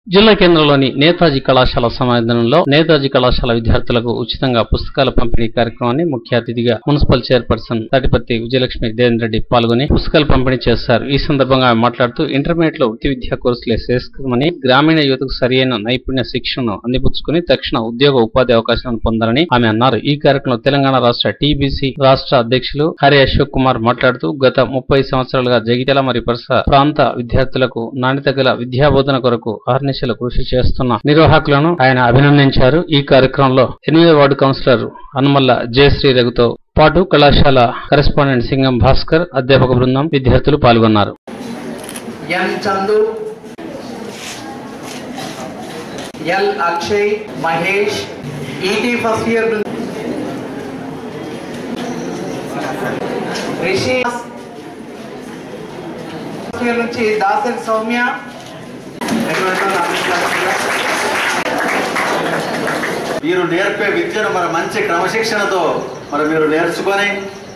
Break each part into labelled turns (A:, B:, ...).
A: జిల్లా కేంద్రంలోని నేతాజీ కళాశాల సమాధానంలో నేతాజీ కళాశాల విద్యార్థులకు ఉచితంగా పుస్తకాల పంపిణీ కార్యక్రమాన్ని ముఖ్య అతిథిగా మున్సిపల్ చైర్పర్సన్ తాటిపత్తి విజయలక్ష్మి దేవేంద్ర రెడ్డి పాల్గొని పుస్తకాలు పంపిణీ చేశారు ఈ సందర్భంగా ఆమె మాట్లాడుతూ ఇంటర్మీడియట్ లో వృత్తి విద్యా కోర్సులే చేసుకోమని గ్రామీణ యువతకు సరియైన నైపుణ్య శిక్షణను అందిపుచ్చుకుని తక్షణ ఉద్యోగ ఉపాధి అవకాశాలను పొందాలని ఆమె అన్నారు ఈ కార్యక్రమంలో తెలంగాణ రాష్ట్ర టీబీసీ రాష్ట్ర అధ్యక్షులు హరి అశోక్ కుమార్ మాట్లాడుతూ గత ముప్పై సంవత్సరాలుగా జగిత్యాల మరియు పరిసర ప్రాంత విద్యార్థులకు నాణ్యత గల విద్యాబోధన కొరకు అహర్నిశలు కృషి చేస్తున్న నిర్వాహకులను ఆయన అభినందించారు ఈ కార్యక్రమంలో ఎనిమిదవ వార్డు కౌన్సిలర్ అనుమల్ల జయశ్రీ రఘుతో పాటు కళాశాల కరెస్పాండెంట్ సింగం భాస్కర్ అధ్యాపక బృందం విద్యార్థులు పాల్గొన్నారు
B: M Chandu L Akshay Mahesh ET first year Rishi first year నుంచి దాసరి సౌమ్య
C: మీరు నేర్పే విద్యను మన మంచి క్రమశిక్షణతో మరి మీరు నేర్చుకొని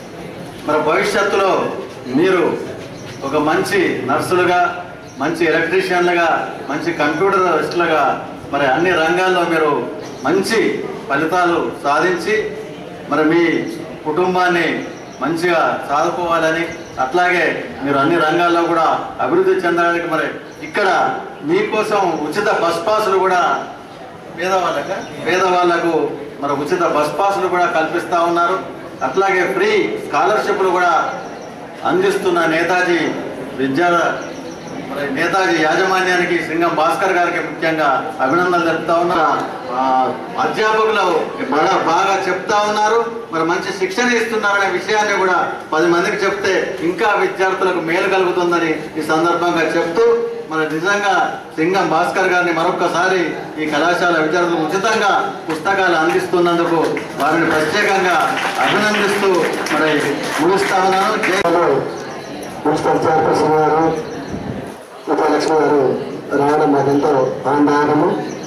C: మన భవిష్యత్తులో మీరు ఒక మంచి నర్సులుగా మంచి ఎలక్ట్రీషియన్లుగా మంచి కంప్యూటరిస్టులుగా మరి అన్ని రంగాల్లో మీరు మంచి ఫలితాలు సాధించి మరి మీ కుటుంబాన్ని మంచిగా సాదుకోవాలని అట్లాగే మీరు అన్ని రంగాల్లో కూడా అభివృద్ధి చెందడానికి మరి ఇక్కడ మీకోసం ఉచిత బస్ పాసులు కూడా పేదవాళ్ళక పేదవాళ్లకు మరి ఉచిత బస్ పాసులు కూడా కల్పిస్తూ ఉన్నారు అట్లాగే ఫ్రీ స్కాలర్షిప్లు కూడా అందిస్తున్న నేతాజీ విద్యా మరి నేతాజీ యాజమాన్యానికి సింగం భాస్కర్ గారికి ముఖ్యంగా అభినందనలు చెప్తా ఉన్నారు ఆ, అధ్యాపకులు బాగా బాగా చెప్తా ఉన్నారు మరి మంచి శిక్షణ ఇస్తున్నారనే విషయాన్ని కూడా పది మందికి చెప్తే ఇంకా విద్యార్థులకు మేలు కలుగుతుందని ఈ సందర్భంగా చెప్తూ మరి నిజంగా సింగం భాస్కర్ గారిని మరొక్కసారి ఈ కళాశాల విద్యార్థులకు ఉచితంగా పుస్తకాలు అందిస్తున్నందుకు వారిని ప్రత్యేకంగా అభినందిస్తూ మరి ముగిస్తా ఉన్నాను జై
D: మున్సిపల్ చైర్పర్సన్ గారు ఉపలక్ష్మి గారు రావడం మాకెంతో ఆనందము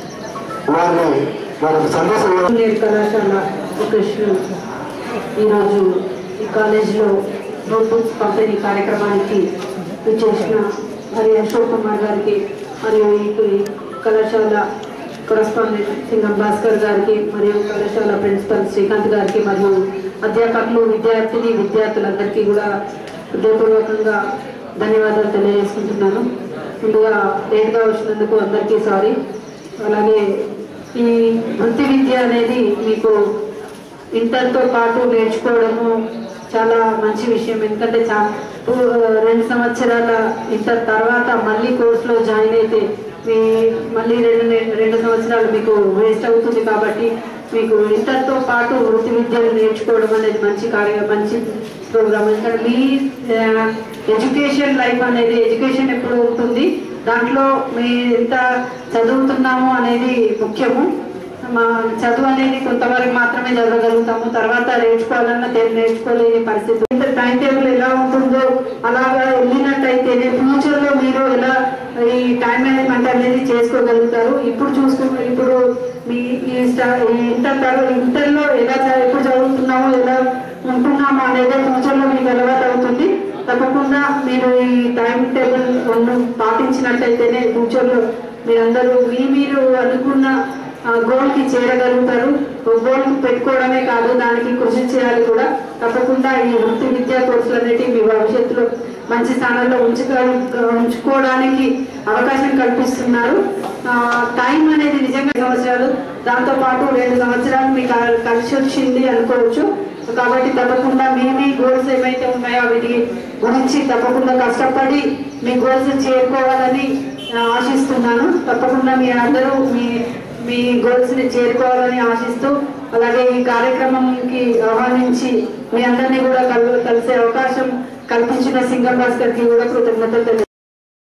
D: వారిని వారి సందేశం
E: ఇంజనీర్ కళాశాల కృష్ణుడు ఈరోజు ఈ కాలేజీలో నోట్బుక్స్ పంపిణీ కార్యక్రమానికి చేసిన మరి అశోక్ కుమార్ గారికి మరియు ఈ కళాశాల కరస్పాండెంట్ సింగం భాస్కర్ గారికి మరియు కళాశాల ప్రిన్సిపల్ శ్రీకాంత్ గారికి మరియు అధ్యాపకులు విద్యార్థిని విద్యార్థులందరికీ కూడా హృదయపూర్వకంగా ధన్యవాదాలు తెలియజేసుకుంటున్నాను ముందుగా లేట్గా వచ్చినందుకు అందరికీ సారీ అలాగే ఈ వృత్తి విద్య అనేది మీకు ఇంటర్తో పాటు నేర్చుకోవడము చాలా మంచి విషయం ఎందుకంటే చా టూ- రెండు సంవత్సరాల ఇంటర్ తర్వాత మళ్ళీ కోర్సులో జాయిన్ అయితే మీ మళ్ళీ రెండు నె- రెండు సంవత్సరాలు మీకు వేస్ట్ అవుతుంది కాబట్టి మీకు ఇంటర్తో పాటు వృత్తి విద్యను నేర్చుకోవడం అనేది మంచి కార్య మంచి ప్రోగ్రామ్ ఎందుకంటే మీ ఎడ్యుకేషన్ లైఫ్ అనేది ఎడ్యుకేషన్ ఎప్పుడు ఉంటుంది దాంట్లో మీ ఎంత చదువుతున్నాము అనేది ముఖ్యము మా చదువు అనేది కొంతవరకు మాత్రమే చదవగలుగుతాము తర్వాత నేర్చుకోవాలన్నా తె- నేర్చుకోలేని పరిస్థితి ఇంత టైం టేబుల్ ఎలా ఉంటుందో అలాగా వెళ్ళినట్టయితేనే ఫ్యూచర్ లో మీరు ఎలా ఈ టైం మేనేజ్మెంట్ అనేది చేసుకోగలుగుతారు ఇప్పుడు చూసుకు ఇప్పుడు మీ ఈ స్టా- ఈ ఇంటర్ తర్వాత ఇంటర్లో ఎలా చ- ఎప్పుడు చదువుతున్నామో ఎలా ఉంటున్నామో అనేది ఫ్యూచర్ లో మీకు అలవాటు అవుతుంది తప్పకుండా మీరు ఈ టైం టేబుల్ రెండు పాటించినట్టయితేనే ఫ్యూచర్లో మీరందరూ మీ మీరు అనుకున్న గోల్ కి చేరగలుగుతారు గోల్ కి పెట్టుకోవడమే కాదు దానికి కృషి చేయాలి కూడా తప్పకుండా ఈ వృత్తి విద్యా కోర్సులు అనేటివి మీ భవిష్యత్తులో మంచి స్థానంలో ఉంచుకో ఉంచుకోవడానికి అవకాశం కల్పిస్తున్నారు ఆ, టైం అనేది నిజంగా సంవత్సరాలు దాంతో పాటు రెండు సంవత్సరాలు మీకు కల్- కలిసి వచ్చింది అనుకోవచ్చు కాబట్టి తప్పకుండా మీ మీ గోల్స్ ఏమైతే ఉన్నాయో వీటి గురించి తప్పకుండా కష్టపడి మీ గోల్స్ చేరుకోవాలని ఆ, ఆశిస్తున్నాను తప్పకుండా మీ అందరూ మీ మీ గోల్స్ ని చేరుకోవాలని ఆశిస్తూ అలాగే ఈ కార్యక్రమంకి ఆహ్వానించి మీ అందరినీ కూడా కలు కలిసే అవకాశం కల్పించిన సింగం భాస్కర్ కి కూడా కృతజ్ఞతలు తెలియ